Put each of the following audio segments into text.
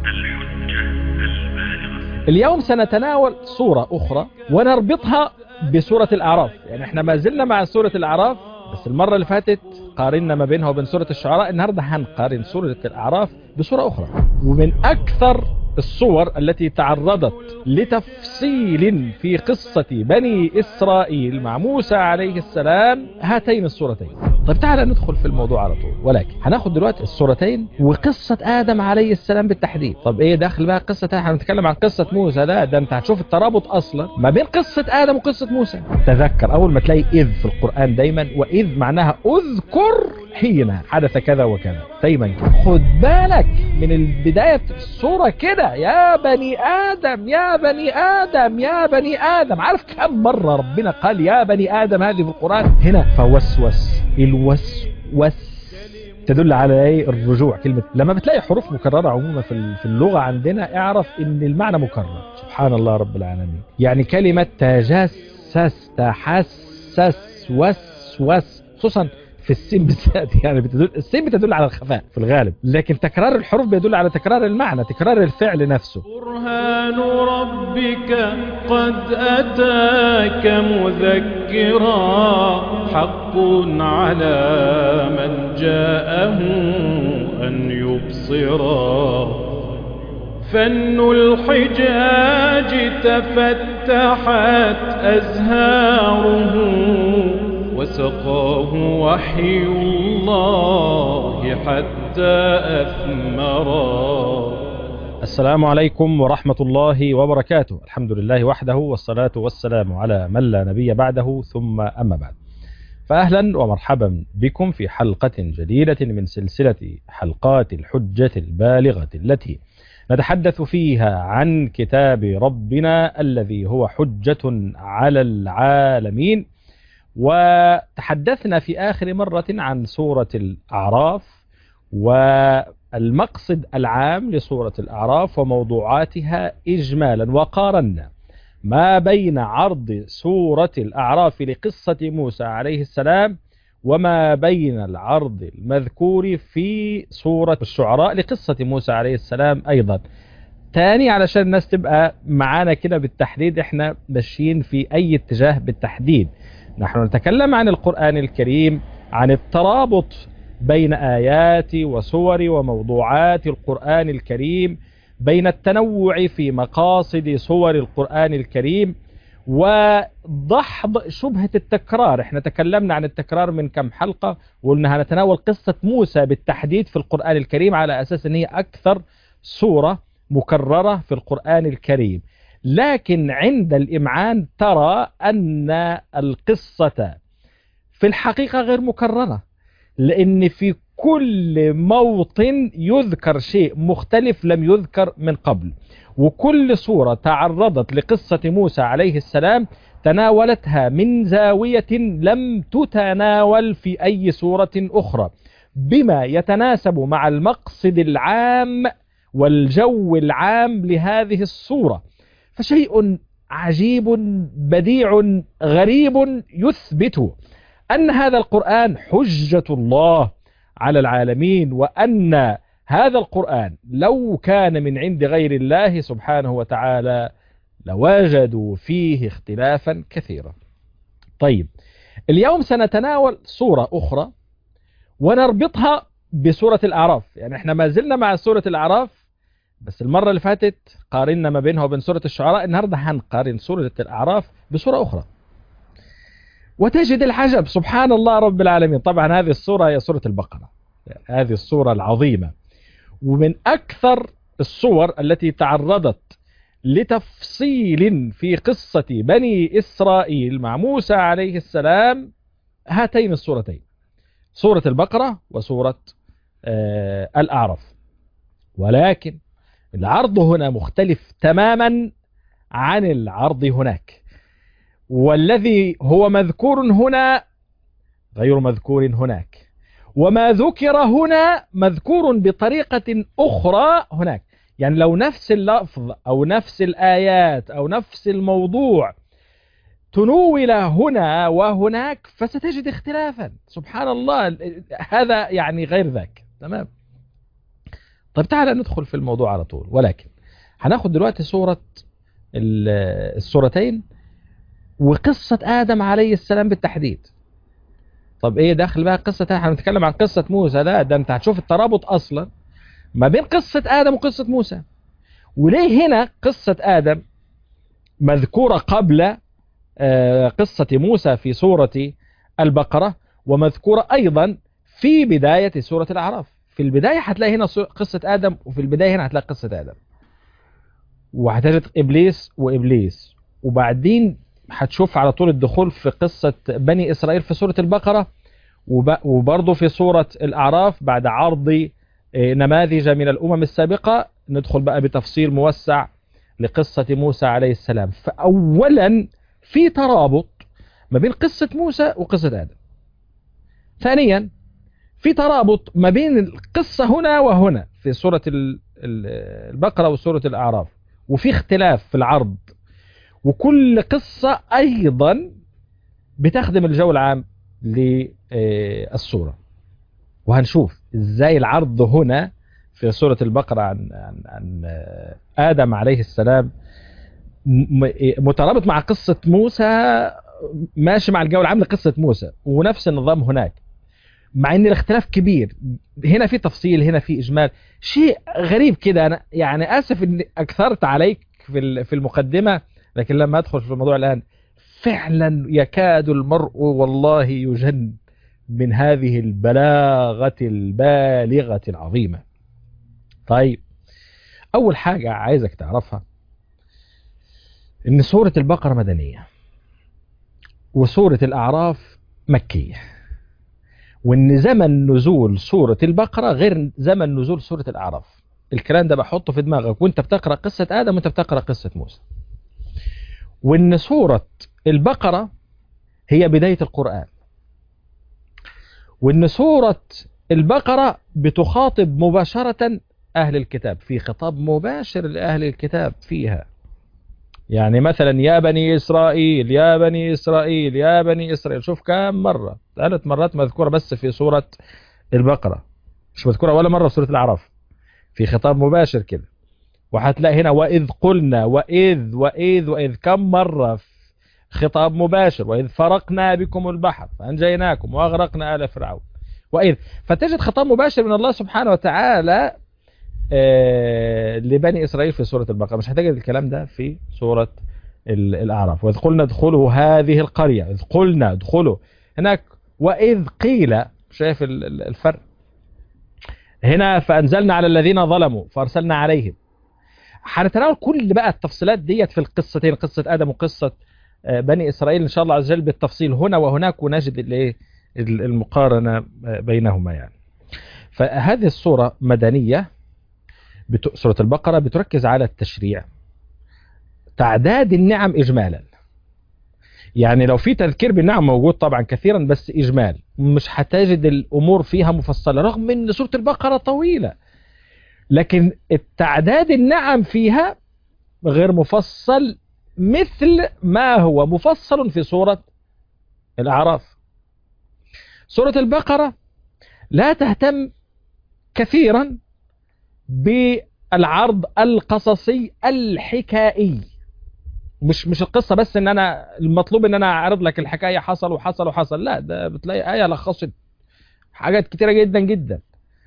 الحجة البالغة اليوم سنتناول صورة أخرى ونربطها بسورة الأعراف يعني احنا ما زلنا مع سورة الأعراف بس المرة اللي فاتت قارنا ما بينها وبين سورة الشعراء النهاردة هنقارن سورة الأعراف بسورة أخرى ومن أكثر الصور التي تعرضت لتفصيل في قصة بني إسرائيل مع موسى عليه السلام هاتين الصورتين طيب تعالى ندخل في الموضوع على طول ولكن هناخد دلوقتي الصورتين وقصة آدم عليه السلام بالتحديد طب ايه داخل بقى قصة احنا هنتكلم عن قصة موسى ده ده انت هتشوف الترابط اصلا ما بين قصة آدم وقصة موسى تذكر اول ما تلاقي اذ في القرآن دايما واذ معناها اذكر حين حدث كذا وكذا دايما كده. خد بالك من البداية الصورة كده يا بني آدم يا بني آدم يا بني آدم عارف كم مرة ربنا قال يا بني آدم هذه في القرآن هنا فوسوس الوسوس تدل على ايه الرجوع كلمة لما بتلاقي حروف مكررة عموما في في اللغة عندنا اعرف ان المعنى مكرر سبحان الله رب العالمين يعني كلمة تجسس تحسس وسوس خصوصا في السين بالذات يعني بتدل السين بتدل على الخفاء في الغالب لكن تكرار الحروف بيدل على تكرار المعنى تكرار الفعل نفسه برهان ربك قد أتاك مذكرا حق على من جاءه أن يبصرا فن الحجاج تفتحت أزهاره وسقاه وحي الله حتى أثمرا السلام عليكم ورحمة الله وبركاته الحمد لله وحده والصلاة والسلام على من لا نبي بعده ثم أما بعد فأهلا ومرحبا بكم في حلقة جديدة من سلسلة حلقات الحجة البالغة التي نتحدث فيها عن كتاب ربنا الذي هو حجة على العالمين وتحدثنا في آخر مرة عن سورة الأعراف والمقصد العام لسورة الأعراف وموضوعاتها إجمالا وقارنا ما بين عرض سورة الأعراف لقصة موسى عليه السلام وما بين العرض المذكور في سورة الشعراء لقصة موسى عليه السلام أيضا تاني علشان الناس تبقى معانا كده بالتحديد احنا ماشيين في أي اتجاه بالتحديد نحن نتكلم عن القرآن الكريم عن الترابط بين آيات وصور وموضوعات القرآن الكريم بين التنوع في مقاصد صور القرآن الكريم وضحض شبهة التكرار احنا تكلمنا عن التكرار من كم حلقة وقلنا هنتناول قصة موسى بالتحديد في القرآن الكريم على أساس ان هي أكثر سورة مكررة في القرآن الكريم لكن عند الإمعان ترى أن القصة في الحقيقة غير مكررة لأن في كل موطن يذكر شيء مختلف لم يذكر من قبل وكل صورة تعرضت لقصة موسى عليه السلام تناولتها من زاوية لم تتناول في أي صورة أخرى بما يتناسب مع المقصد العام والجو العام لهذه الصورة فشيء عجيب بديع غريب يثبت أن هذا القرآن حجة الله على العالمين وأن هذا القرآن لو كان من عند غير الله سبحانه وتعالى لوجدوا فيه اختلافا كثيرا طيب اليوم سنتناول صورة أخرى ونربطها بسورة الأعراف يعني احنا ما زلنا مع سورة الأعراف بس المرة اللي فاتت قارنا ما بينها وبين سورة الشعراء النهاردة هنقارن سورة الأعراف بسورة أخرى وتجد العجب سبحان الله رب العالمين طبعا هذه السورة هي سورة البقرة هذه السورة العظيمة ومن أكثر الصور التي تعرضت لتفصيل في قصة بني إسرائيل مع موسى عليه السلام هاتين الصورتين سورة البقرة وسورة آه الأعراف ولكن العرض هنا مختلف تماما عن العرض هناك والذي هو مذكور هنا غير مذكور هناك وما ذكر هنا مذكور بطريقة أخرى هناك يعني لو نفس اللفظ أو نفس الآيات أو نفس الموضوع تنول هنا وهناك فستجد اختلافا سبحان الله هذا يعني غير ذاك تمام طيب تعالى ندخل في الموضوع على طول ولكن هناخد دلوقتي سورة ال- السورتين وقصة آدم عليه السلام بالتحديد طب ايه دخل بقى قصة احنا بنتكلم عن قصة موسى لا ده انت هتشوف الترابط اصلا ما بين قصة آدم وقصة موسى وليه هنا قصة آدم مذكورة قبل آه، قصة موسى في سورة البقرة ومذكورة أيضا في بداية سورة الأعراف في البداية هتلاقي هنا سو- قصة آدم وفي البداية هنا هتلاقي قصة آدم وهتجد إبليس وإبليس وبعدين هتشوف على طول الدخول في قصة بني إسرائيل في سورة البقرة وب- وبرضه في سورة الأعراف بعد عرض آه، نماذج من الأمم السابقة ندخل بقى بتفصيل موسع لقصة موسى عليه السلام فأولا في ترابط ما بين قصة موسى وقصة آدم ثانيا في ترابط ما بين القصة هنا وهنا في سورة ال- ال- البقرة وسورة الأعراف وفي اختلاف في العرض وكل قصة أيضا بتخدم الجو العام للسورة وهنشوف ازاي العرض هنا في سورة البقرة عن, عن, عن آدم عليه السلام م- مترابط مع قصة موسى ماشي مع الجو العام لقصة موسى ونفس النظام هناك مع ان الاختلاف كبير هنا في تفصيل هنا في اجمال شيء غريب كده انا يعني اسف اني اكثرت عليك في ال- في المقدمه لكن لما ادخل في الموضوع الان فعلا يكاد المرء والله يجن من هذه البلاغه البالغه العظيمه طيب اول حاجه عايزك تعرفها ان سوره البقره مدنيه وسوره الاعراف مكيه وان زمن نزول سورة البقرة غير زمن نزول سورة الأعراف الكلام ده بحطه في دماغك وانت بتقرأ قصة آدم وانت بتقرأ قصة موسى وان سورة البقرة هي بداية القرآن وان سورة البقرة بتخاطب مباشرة أهل الكتاب في خطاب مباشر لأهل الكتاب فيها يعني مثلا يا بني إسرائيل يا بني إسرائيل يا بني إسرائيل شوف كم مرة ثلاث مرات مذكورة بس في سورة البقرة مش مذكورة ولا مرة في سورة الأعراف في خطاب مباشر كده وهتلاقي هنا وإذ قلنا وإذ وإذ وإذ كم مرة في خطاب مباشر وإذ فرقنا بكم البحر فأنجيناكم وأغرقنا آل فرعون وإذ فتجد خطاب مباشر من الله سبحانه وتعالى آه، لبني إسرائيل في سورة البقرة مش هتجد الكلام ده في سورة ال- الأعراف وإذ قلنا ادخلوا هذه القرية إذ قلنا ادخلوا هناك وإذ قيل شايف ال- ال- الفرق هنا فأنزلنا على الذين ظلموا فأرسلنا عليهم هنتناول كل بقى التفصيلات ديت في القصتين قصة آدم وقصة آه، بني إسرائيل إن شاء الله عز وجل بالتفصيل هنا وهناك ونجد الايه ال- المقارنة آه، بينهما يعني فهذه الصورة مدنية بت... سورة البقرة بتركز على التشريع تعداد النعم إجمالا يعني لو في تذكير بالنعم موجود طبعا كثيرا بس إجمال مش هتجد الأمور فيها مفصلة رغم أن سورة البقرة طويلة لكن التعداد النعم فيها غير مفصل مثل ما هو مفصل في سورة الأعراف سورة البقرة لا تهتم كثيرا بالعرض القصصي الحكائي مش مش القصه بس ان انا المطلوب ان انا اعرض لك الحكايه حصل وحصل وحصل لا ده بتلاقي ايه لخصت حاجات كتيره جدا جدا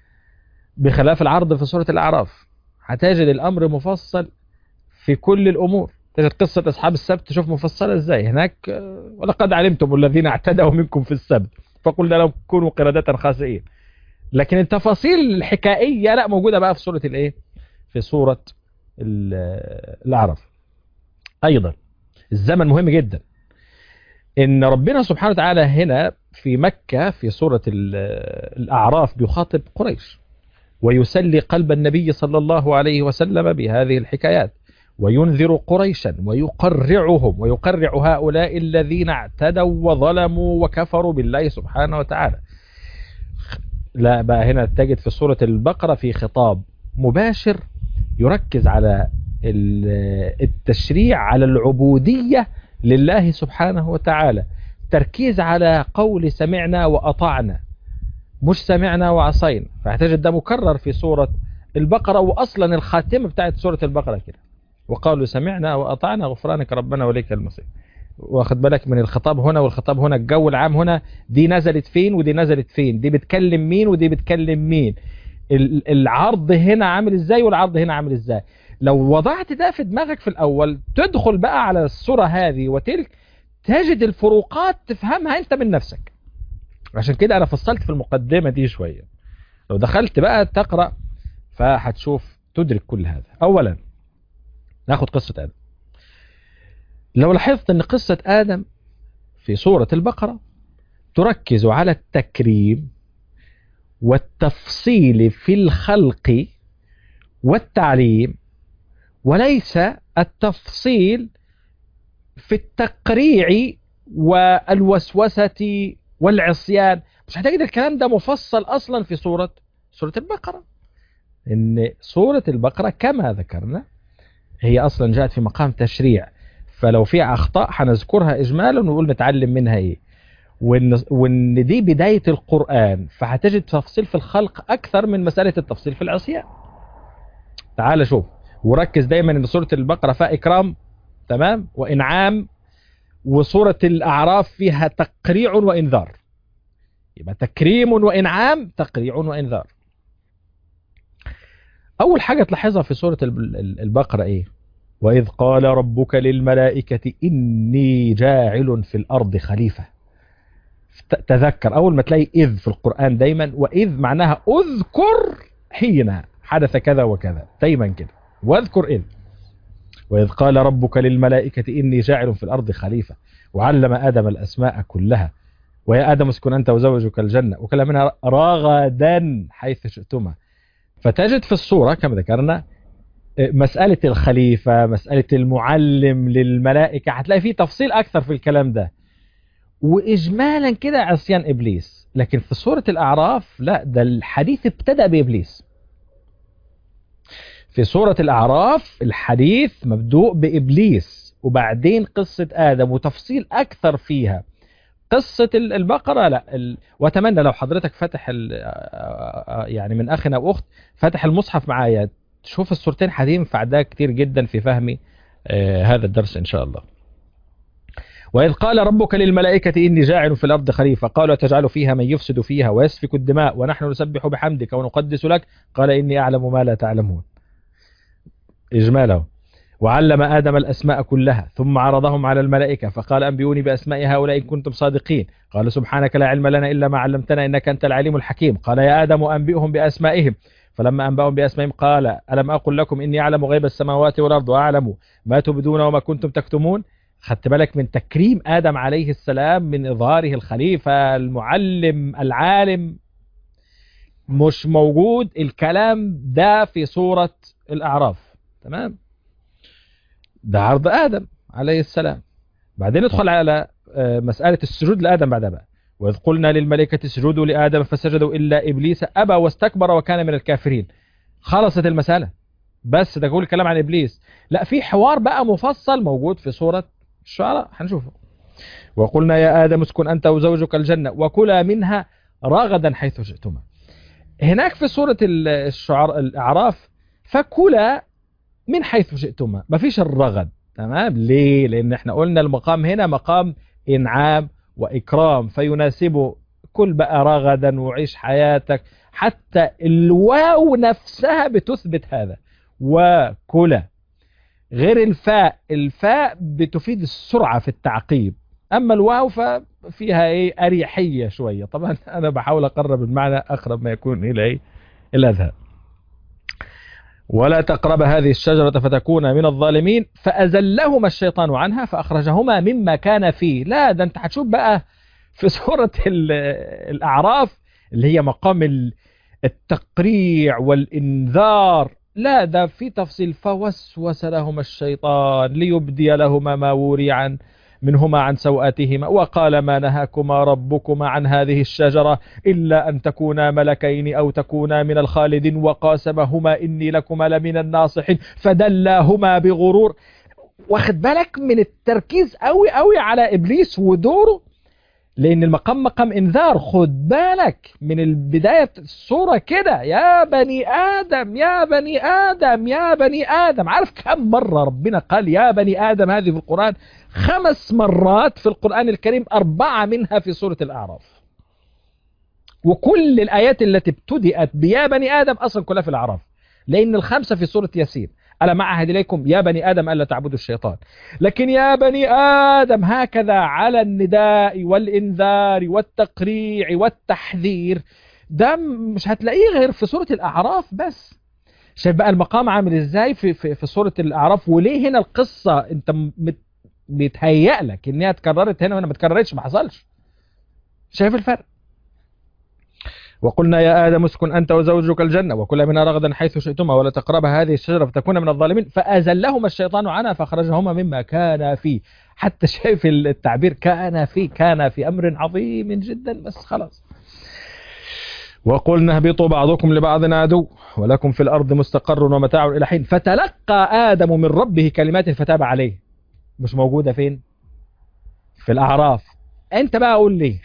بخلاف العرض في سوره الاعراف هتجد الامر مفصل في كل الامور تجد قصه اصحاب السبت تشوف مفصله ازاي هناك آه، ولقد علمتم الذين اعتدوا منكم في السبت فقلنا لهم كونوا قردة خاسئين لكن التفاصيل الحكائيه لا موجوده بقى في سوره الايه في سوره ال- الاعراف ايضا الزمن مهم جدا ان ربنا سبحانه وتعالى هنا في مكه في سوره ال- الاعراف بيخاطب قريش ويسلي قلب النبي صلى الله عليه وسلم بهذه الحكايات وينذر قريشا ويقرعهم ويقرع هؤلاء الذين اعتدوا وظلموا وكفروا بالله سبحانه وتعالى لا بقى هنا تجد في سورة البقرة في خطاب مباشر يركز على ال- التشريع على العبودية لله سبحانه وتعالى تركيز على قول سمعنا وأطعنا مش سمعنا وعصينا فهتجد ده مكرر في سورة البقرة وأصلا الخاتمة بتاعت سورة البقرة كده وقالوا سمعنا وأطعنا غفرانك ربنا وليك المصير واخد بالك من الخطاب هنا والخطاب هنا الجو العام هنا دي نزلت فين ودي نزلت فين دي بتكلم مين ودي بتكلم مين ال- العرض هنا عامل ازاي والعرض هنا عامل ازاي لو وضعت ده في دماغك في الأول تدخل بقى على الصورة هذه وتلك تجد الفروقات تفهمها انت من نفسك عشان كده انا فصلت في المقدمة دي شوية لو دخلت بقى تقرأ فهتشوف تدرك كل هذا اولا ناخد قصة ادم لو لاحظت ان قصة ادم في سورة البقرة تركز على التكريم والتفصيل في الخلق والتعليم وليس التفصيل في التقريع والوسوسة والعصيان مش هتجد الكلام ده مفصل أصلا في سورة سورة البقرة إن سورة البقرة كما ذكرنا هي أصلا جاءت في مقام تشريع فلو في أخطاء هنذكرها إجمالا ونقول نتعلم منها إيه وإن, وإن دي بداية القرآن فهتجد تفصيل في الخلق أكثر من مسألة التفصيل في العصيان تعال شوف وركز دايما ان سوره البقره فيها اكرام تمام وانعام وسوره الاعراف فيها تقريع وانذار يبقى تكريم وانعام تقريع وانذار اول حاجه تلاحظها في سوره الب- ال- البقره ايه واذ قال ربك للملائكه اني جاعل في الارض خليفه ت- تذكر اول ما تلاقي اذ في القران دايما واذ معناها اذكر حين حدث كذا وكذا دايما كده واذكر إذ وإذ قال ربك للملائكة إني جاعل في الأرض خليفة وعلم آدم الأسماء كلها ويا آدم اسكن أنت وزوجك الجنة وكلا منها رغدا حيث شئتما فتجد في الصورة كما ذكرنا مسألة الخليفة مسألة المعلم للملائكة هتلاقي فيه تفصيل أكثر في الكلام ده وإجمالا كده عصيان إبليس لكن في سورة الأعراف لا ده الحديث ابتدأ بإبليس في سورة الأعراف الحديث مبدوء بإبليس وبعدين قصة آدم وتفصيل أكثر فيها قصة ال- البقرة لا ال... وأتمنى لو حضرتك فتح ال... يعني من أخ أو أخت فتح المصحف معايا تشوف الصورتين هتنفع ده كتير جدا في فهم آه، هذا الدرس إن شاء الله وإذ قال ربك للملائكة إني جاعل في الأرض خليفة قالوا تجعل فيها من يفسد فيها ويسفك الدماء ونحن نسبح بحمدك ونقدس لك قال إني أعلم ما لا تعلمون إجماله وعلم آدم الأسماء كلها ثم عرضهم على الملائكة فقال أنبئوني بأسماء هؤلاء إن كنتم صادقين قال سبحانك لا علم لنا إلا ما علمتنا إنك أنت العليم الحكيم قال يا آدم أنبئهم بأسمائهم فلما أنبأهم بأسمائهم قال ألم أقل لكم إني أعلم غيب السماوات والأرض وأعلم ما تبدون وما كنتم تكتمون خدت بالك من تكريم آدم عليه السلام من إظهاره الخليفة المعلم العالم مش موجود الكلام ده في سورة الأعراف تمام ده عرض آدم عليه السلام بعدين ندخل على آه، مسألة السجود لآدم بعدها بقى وإذ قلنا للملائكة اسجدوا لآدم فسجدوا إلا إبليس أبى واستكبر وكان من الكافرين خلصت المسألة بس ده كل كلام عن إبليس لا في حوار بقى مفصل موجود في سورة الشعراء هنشوفه وقلنا يا آدم اسكن أنت وزوجك الجنة وكلا منها رغدا حيث شئتما هناك في سورة ال- الشعر الأعراف فكلا من حيث شئتما مفيش الرغد تمام ليه لأن احنا قلنا المقام هنا مقام إنعام وإكرام فيناسبه كل بقى رغدا وعيش حياتك حتى الواو نفسها بتثبت هذا وكلا غير الفاء الفاء بتفيد السرعة في التعقيب أما الواو ففيها إيه أريحية شوية طبعا أنا بحاول أقرب المعنى أقرب ما يكون إلى إيه الأذهان ولا تقرب هذه الشجرة فتكون من الظالمين فأزلهما الشيطان عنها فأخرجهما مما كان فيه لا ده أنت هتشوف بقى في سورة ال- الأعراف اللي هي مقام ال- التقريع والإنذار لا ده في تفصيل فوسوس لهما الشيطان ليبدي لهما ما وري عن منهما عن سوءاتهما وقال ما نهاكما ربكما عن هذه الشجرة إلا أن تكونا ملكين أو تكونا من الخالدين وقاسمهما إني لكما لمن الناصحين فدلاهما بغرور واخد بالك من التركيز قوي قوي على إبليس ودوره لان المقام مقام انذار خد بالك من البداية السورة كده يا بني ادم يا بني ادم يا بني ادم عارف كم مرة ربنا قال يا بني ادم هذه في القرآن خمس مرات في القرآن الكريم اربعة منها في سورة الاعراف وكل الايات التي ابتدأت بيا بني ادم اصلا كلها في الاعراف لان الخمسة في سورة ياسين ألا معهد إليكم يا بني آدم ألا تعبدوا الشيطان لكن يا بني آدم هكذا على النداء والإنذار والتقريع والتحذير ده مش هتلاقيه غير في سورة الأعراف بس شايف بقى المقام عامل ازاي في, في, في سورة الأعراف وليه هنا القصة انت مت بيتهيأ لك انها اتكررت هنا وهنا ما اتكررتش ما حصلش شايف الفرق وقلنا يا آدم اسكن أنت وزوجك الجنة وكلا منها رغدا حيث شئتما ولا تقربا هذه الشجرة فتكون من الظالمين فأزلهما الشيطان عنها فأخرجهما مما كان فيه حتى شايف التعبير كان فيه كان في أمر عظيم جدا بس خلاص وقلنا اهبطوا بعضكم لبعض عدو ولكم في الأرض مستقر ومتاع إلى حين فتلقى آدم من ربه كلمات فتاب عليه مش موجودة فين في الأعراف أنت بقى قول لي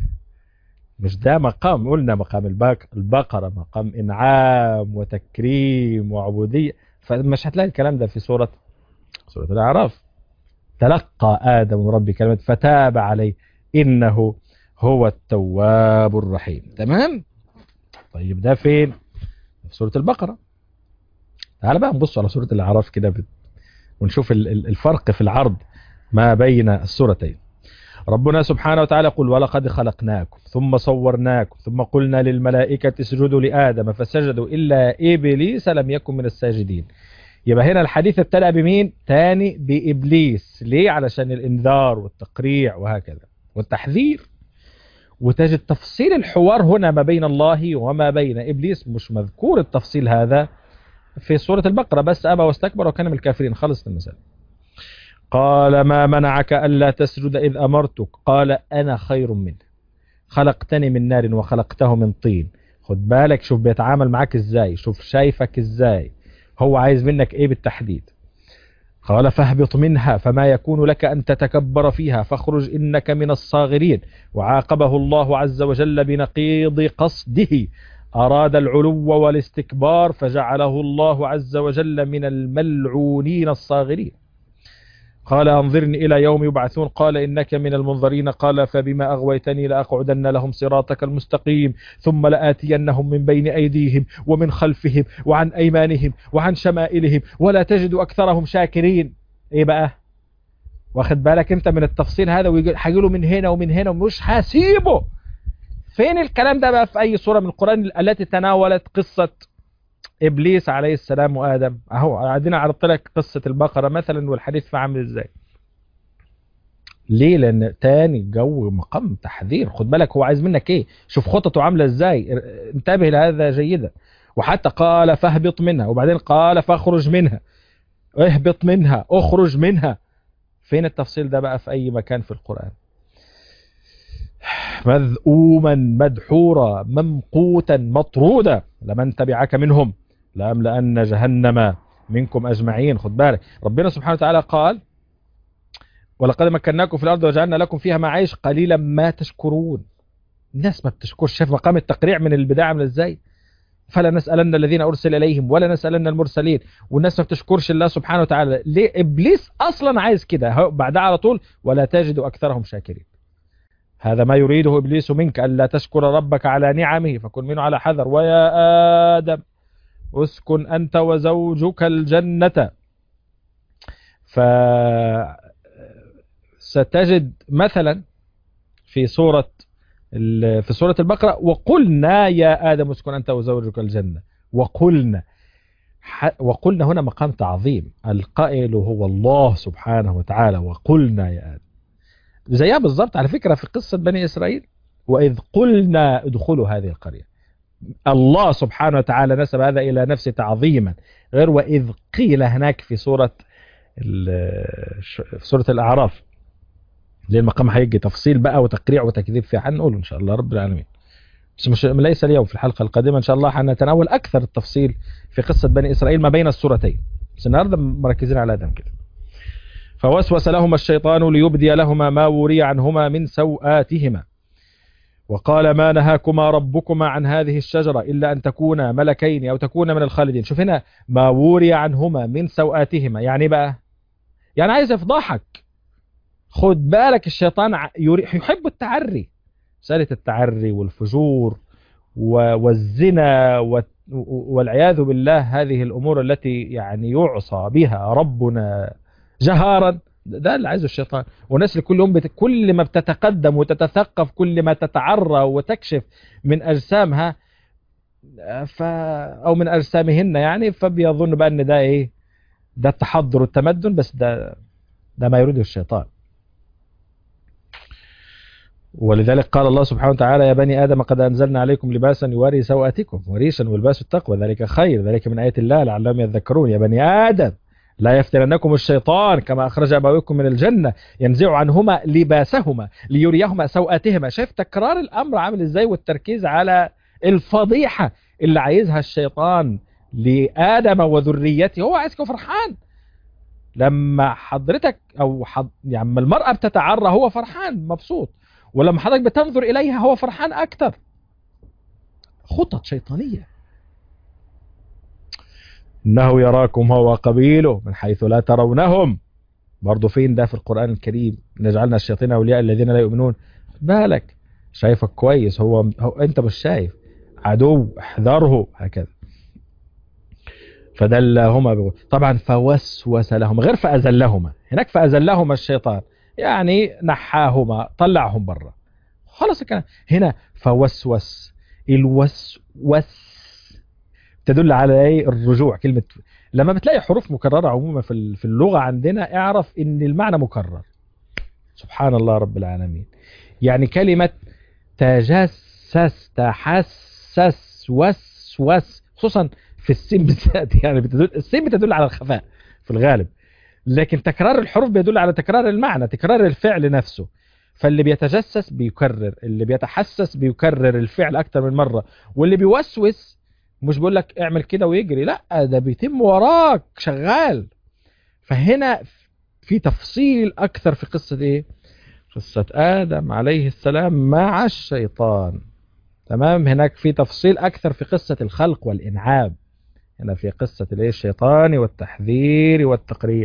مش ده مقام قلنا مقام البق- البقرة مقام إنعام وتكريم وعبودية فمش هتلاقي الكلام ده في سورة سورة الأعراف تلقى آدم من ربه كلمات فتاب عليه إنه هو التواب الرحيم تمام طيب ده فين في سورة البقرة تعال بقى نبص على سورة الأعراف كده بت- ونشوف ال- ال- الفرق في العرض ما بين السورتين ربنا سبحانه وتعالى يقول ولقد خلقناكم ثم صورناكم ثم قلنا للملائكة اسجدوا لآدم فسجدوا إلا إبليس لم يكن من الساجدين يبقى هنا الحديث ابتدأ بمين تاني بإبليس ليه علشان الإنذار والتقريع وهكذا والتحذير وتجد تفصيل الحوار هنا ما بين الله وما بين إبليس مش مذكور التفصيل هذا في سورة البقرة بس أبى واستكبر وكان من الكافرين خلص المسألة قال ما منعك ألا تسجد إذ أمرتك قال أنا خير منه خلقتني من نار وخلقته من طين خد بالك شوف بيتعامل معاك ازاي شوف شايفك ازاي هو عايز منك ايه بالتحديد قال فاهبط منها فما يكون لك أن تتكبر فيها فاخرج إنك من الصاغرين وعاقبه الله عز وجل بنقيض قصده أراد العلو والاستكبار فجعله الله عز وجل من الملعونين الصاغرين قال أنظرني إلى يوم يبعثون قال إنك من المنظرين قال فبما أغويتني لأقعدن لهم صراطك المستقيم ثم لآتينهم من بين أيديهم ومن خلفهم وعن أيمانهم وعن شمائلهم ولا تجد أكثرهم شاكرين إيه بقى واخد بالك انت من التفصيل هذا ويجي له من هنا ومن هنا ومش هسيبه فين الكلام ده بقى في أي سورة من القرآن التي تناولت قصة ابليس عليه السلام وادم اهو قاعدين عرضت لك قصه البقره مثلا والحديث فيها عامل ازاي ليه لان تاني جو مقام تحذير خد بالك هو عايز منك ايه شوف خططه عامله ازاي انتبه لهذا جيدا وحتى قال فاهبط منها وبعدين قال فاخرج منها اهبط منها اخرج منها فين التفصيل ده بقى في اي مكان في القرآن مذءوما مدحورا ممقوتا مطرودا لمن تبعك منهم لأملأن جهنم منكم أجمعين خد بالك ربنا سبحانه وتعالى قال ولقد مكناكم في الأرض وجعلنا لكم فيها معايش قليلا ما تشكرون الناس ما بتشكرش شايف مقام التقريع من البداية عامل ازاي فلا نسألن الذين أرسل إليهم ولا نسألن المرسلين والناس ما بتشكرش الله سبحانه وتعالى ليه إبليس أصلا عايز كده بعدها على طول ولا تجد أكثرهم شاكرين هذا ما يريده إبليس منك ألا تشكر ربك على نعمه فكن منه على حذر ويا آدم اسكن أنت وزوجك الجنة ف ستجد مثلا في سورة في سورة البقرة وقلنا يا آدم اسكن أنت وزوجك الجنة وقلنا وقلنا هنا مقام تعظيم القائل هو الله سبحانه وتعالى وقلنا يا آدم زيها بالضبط على فكرة في قصة بني إسرائيل وإذ قلنا ادخلوا هذه القرية الله سبحانه وتعالى نسب هذا إلى نفسه تعظيما غير وإذ قيل هناك في سورة في سورة الأعراف ليه المقام هيجي تفصيل بقى وتقريع وتكذيب فيه هنقوله إن شاء الله رب العالمين بس مش ليس اليوم في الحلقة القادمة إن شاء الله هنتناول أكثر التفصيل في قصة بني إسرائيل ما بين السورتين بس النهاردة مركزين على هذا كده فوسوس لهما الشيطان ليبدي لهما ما وري عنهما من سوآتهما وقال ما نهاكما ربكما عن هذه الشجرة إلا أن تكونا ملكين أو تكونا من الخالدين شوف هنا ما وري عنهما من سوآتهما يعني بقى يعني عايز يفضحك خد بالك الشيطان ع- يري- يحب التعري مسألة التعري والفجور و- والزنا و- والعياذ بالله هذه الأمور التي يعني يعصى بها ربنا جهارا ده اللي عايزه الشيطان والناس اللي كل يوم بت... كل ما بتتقدم وتتثقف كل ما تتعرى وتكشف من أجسامها ف... أو من أجسامهن يعني فبيظن بقى إن ده إيه ده التحضر والتمدن بس ده ده ما يريده الشيطان ولذلك قال الله سبحانه وتعالى يا بني آدم قد أنزلنا عليكم لباسا يواري سوآتكم وريشا والباس التقوى ذلك خير ذلك من آيات الله لعلهم يذكرون يا بني آدم لا يفتننكم الشيطان كما أخرج أبويكم من الجنة ينزع عنهما لباسهما ليريهما سوآتهما شايف تكرار الأمر عامل إزاي والتركيز على الفضيحة اللي عايزها الشيطان لآدم وذريته هو عايزك فرحان لما حضرتك أو حض... يعني لما المرأة بتتعرى هو فرحان مبسوط ولما حضرتك بتنظر إليها هو فرحان أكتر خطط شيطانية إنه يراكم هو وقبيله من حيث لا ترونهم برضه فين ده في القرآن الكريم نجعلنا الشياطين أولياء الذين لا يؤمنون خد بالك شايفك كويس هو, هو أنت مش شايف عدو احذره هكذا فدلهما بغ... طبعا فوسوس لهما غير فأزلهما هناك فأزلهما الشيطان يعني نحاهما طلعهم برا خلاص الكلام هنا فوسوس الوسوس تدل على ايه الرجوع كلمة لما بتلاقي حروف مكررة عموما في في اللغة عندنا اعرف ان المعنى مكرر سبحان الله رب العالمين يعني كلمة تجسس تحسس وسوس خصوصا في السين بالذات يعني بتدل السين بتدل على الخفاء في الغالب لكن تكرار الحروف بيدل على تكرار المعنى تكرار الفعل نفسه فاللي بيتجسس بيكرر اللي بيتحسس بيكرر الفعل اكتر من مرة واللي بيوسوس مش بيقول لك اعمل كده ويجري لا ده بيتم وراك شغال فهنا في تفصيل اكثر في قصة ايه قصة ادم عليه السلام مع الشيطان تمام هناك في تفصيل اكثر في قصة الخلق والانعام هنا في قصة الايه الشيطان والتحذير والتقريع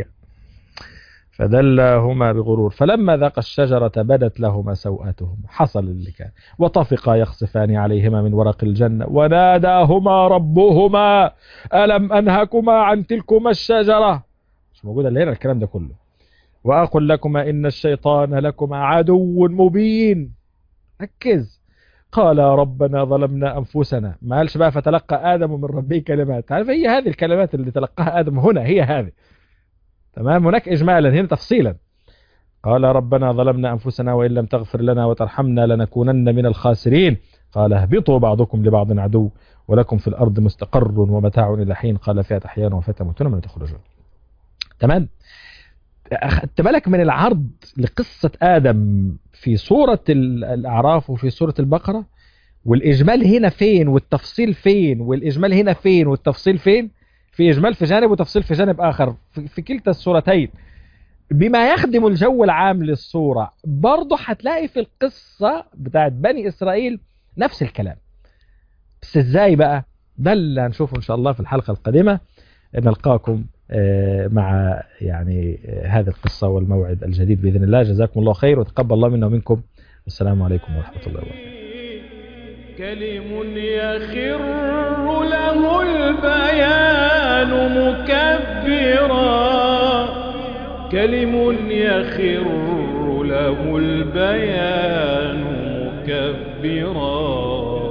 فدلهما بغرور فلما ذاق الشجرة بدت لهما سوءاتهما حصل اللي كان وطفقا يخصفان عليهما من ورق الجنة وناداهما ربهما ألم أنهكما عن تلكما الشجرة مش موجودة اللي هنا الكلام ده كله وأقول لكما إن الشيطان لكما عدو مبين ركز قال ربنا ظلمنا أنفسنا ما قالش بقى فتلقى آدم من ربه كلمات عارف هي هذه الكلمات اللي تلقاها آدم هنا هي هذه تمام هناك إجمالا هنا تفصيلا قال ربنا ظلمنا أنفسنا وإن لم تغفر لنا وترحمنا لنكونن من الخاسرين قال اهبطوا بعضكم لبعض عدو ولكم في الأرض مستقر ومتاع إلى حين قال فيها تحيان وفيها تموتون من تخرجون تمام أخذت بالك من العرض لقصة آدم في سورة الأعراف وفي سورة البقرة والإجمال هنا فين والتفصيل فين والإجمال هنا فين والتفصيل فين في إجمال في جانب وتفصيل في جانب آخر في, في كلتا الصورتين بما يخدم الجو العام للصورة برضه هتلاقي في القصة بتاعت بني إسرائيل نفس الكلام بس إزاي بقى ده اللي هنشوفه إن شاء الله في الحلقة القادمة نلقاكم مع يعني هذه القصة والموعد الجديد بإذن الله جزاكم الله خير وتقبل الله منا ومنكم والسلام عليكم ورحمة الله وبركاته كلم يخر له البيان مكبرا كلم يخر له البيان مكبرا